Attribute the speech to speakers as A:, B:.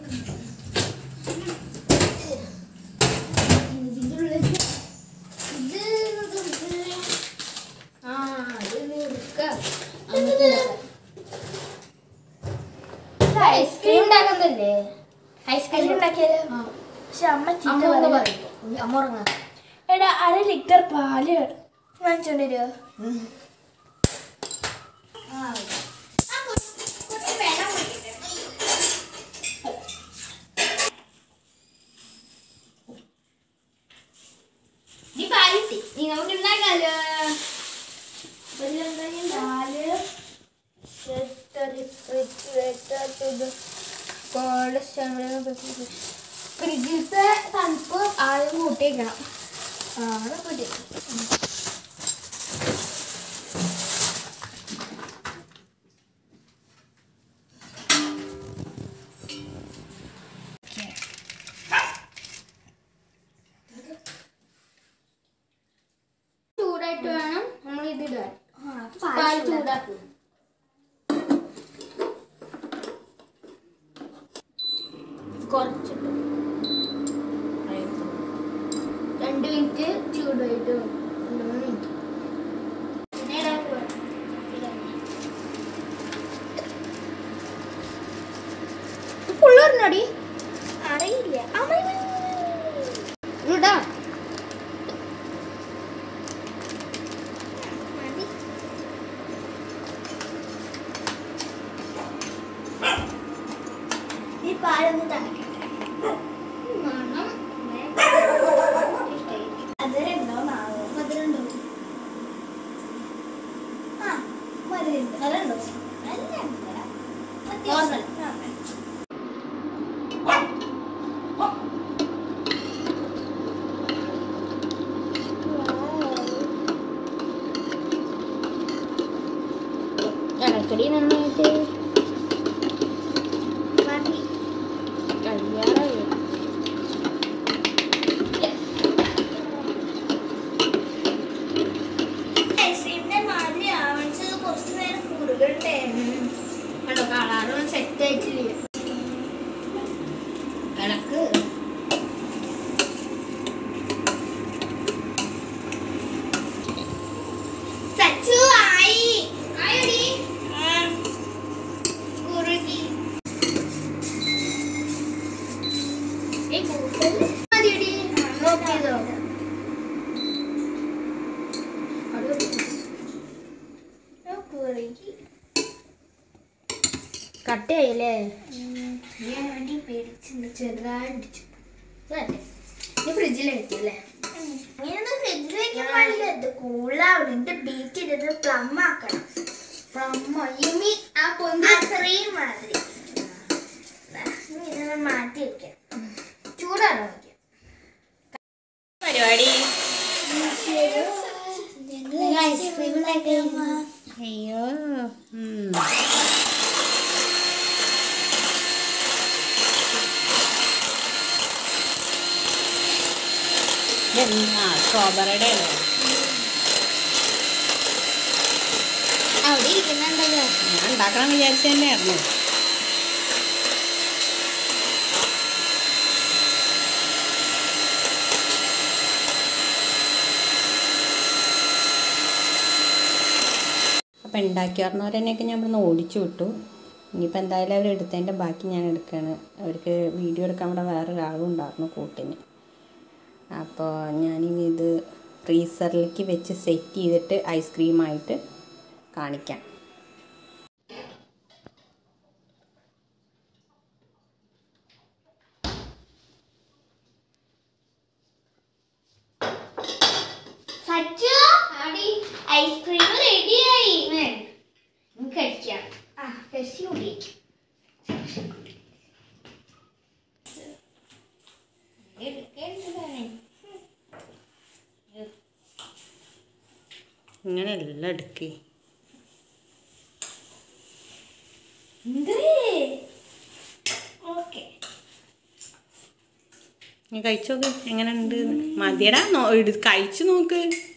A: ഇതിന്റെ ഉള്ളിൽ ഇത് ഇത് ആ ഇത് എടുക്കാം ഐസ്ക്രീം ഉണ്ടാക്കുന്നതല്ലേ ഐസ്ക്രീം
B: ഉണ്ടാക്കിയാലോ
A: ആ.
B: പക്ഷെ അമ്മ ചീത്ത
A: അമ്മ ഒന്ന്
B: പറയും.
A: പറയും അമ്മ ഉറങ്ങാം
B: എടാ അര ലിറ്റർ പാല് വാങ്ങിച്ചോണ്ട് വരുമോ
A: നീ പാലിട്ടി നീ നമുക്ക് ഉണ്ടാക്കാലോ
B: പാല്
A: ഫ്രിഡ്ജിലത്തെ തണുപ്പ് ആദ്യം കൂട്ടിയേക്കണം
B: ആണ് പുതിയ
A: ചൂടായിട്ട് വേണം നമ്മൾ ഇത് ഇടാൻ പാൽ
B: പാല്
A: ചൂടാക്കും കുറച്ചിട്ട് രണ്ട് മിനിറ്റ് ചൂടായിട്ട് വേണം. രണ്ട് മൂന്ന് മിനിറ്റ് ഫുള്ള് പറഞ്ഞോടി
B: അറിയില്ല
A: ഇടാം
B: ഈ പാലൊന്ന് തണുക്കട്ടെ
A: മണം
B: അതിലുണ്ടോ നാളെ
A: മധുരണ്ടോ
B: ആ മതിലുണ്ട്
A: അതുണ്ടോ Normal. ഇടയ്ക്കടി നന്നായിട്ട്
B: മതി
A: കഴിയാറായി
B: ഐസ്ക്രീമിന്റെ മാതിരി ആവണിച്ചത് കുറച്ച് നേരം കുറുകണ്ടേ
A: കണ്ടോ കളറും സെറ്റ് ആയിട്ടില്ല ഇളക്ക്
B: സച്ചു ആയി
A: ആയോടി
B: കുറുകി
A: ഏയ് കൂടുതൽ മതിയടി നോക്കിയതോ
B: കുറുകി
A: കട്ടയായില്ലേ
B: ഞാൻ വേണ്ടി പേടിച്ചിട്ടുണ്ട്
A: ചെറുതായിട്ട് നീ ഫ്രിഡ്ജിൽ വെച്ചല്ലേ
B: ഇങ്ങനൊന്നും ഫ്രിഡ്ജിൽ വെക്കാൻ പാടില്ല ഇത് കൂളാവണം എന്നിട്ട് ബീറ്റ് ചെയ്തിട്ട് പ്ലം ആക്കണം
A: യമ്മി ആ പൊന്തി
B: അത്രയും മാതിരി ദാ, ഇനി ഇതൊന്ന് മാറ്റി വെക്കാം
A: ചൂടാണോ നോക്കിയ
C: പരിപാടി
B: ഐസ്ക്രീം ഉണ്ടാക്കിയമ്മ
C: അയ്യോ ഉം. ഇതെന്താ സ്ട്രോബെറിയുടെ അല്ലേ
A: അവിടെ ഇരിക്കുന്നുണ്ടല്ലോ
C: ഞാൻ ഉണ്ടാക്കണം വിചാരിച്ചു തന്നെയായിരുന്നു അപ്പം ഉണ്ടാക്കി പറഞ്ഞവരെന്നെയൊക്കെ ഞാൻ ഇവിടുന്ന് ഓടിച്ചു വിട്ടു ഇനിയിപ്പോൾ എന്തായാലും അവർ എടുത്തതിൻ്റെ ബാക്കി ഞാൻ എടുക്കുകയാണ് അവർക്ക് വീഡിയോ എടുക്കാൻ ഇവിടെ വേറൊരാളും ഉണ്ടായിരുന്നു കൂട്ടിന് അപ്പോൾ ഞാനിനി ഇത് ഫ്രീസറിലേക്ക് വെച്ച് സെറ്റ് ചെയ്തിട്ട് ഐസ്ക്രീമായിട്ട് കാണിക്കാം
B: സച്ചു
A: ആടി
B: ഐസ്ക്രീം റെഡിയായി
A: നമുക്ക് കഴിക്കാം
B: ആ കശി കൂടി
C: ഇങ്ങനെ എല്ലാം എടുക്കേ
B: ഓക്കെ
C: നീ കഴിച്ചു നോക്ക് എങ്ങനെ ഉണ്ട് മതിയടാ നോ- എടു കഴിച്ചു നോക്ക്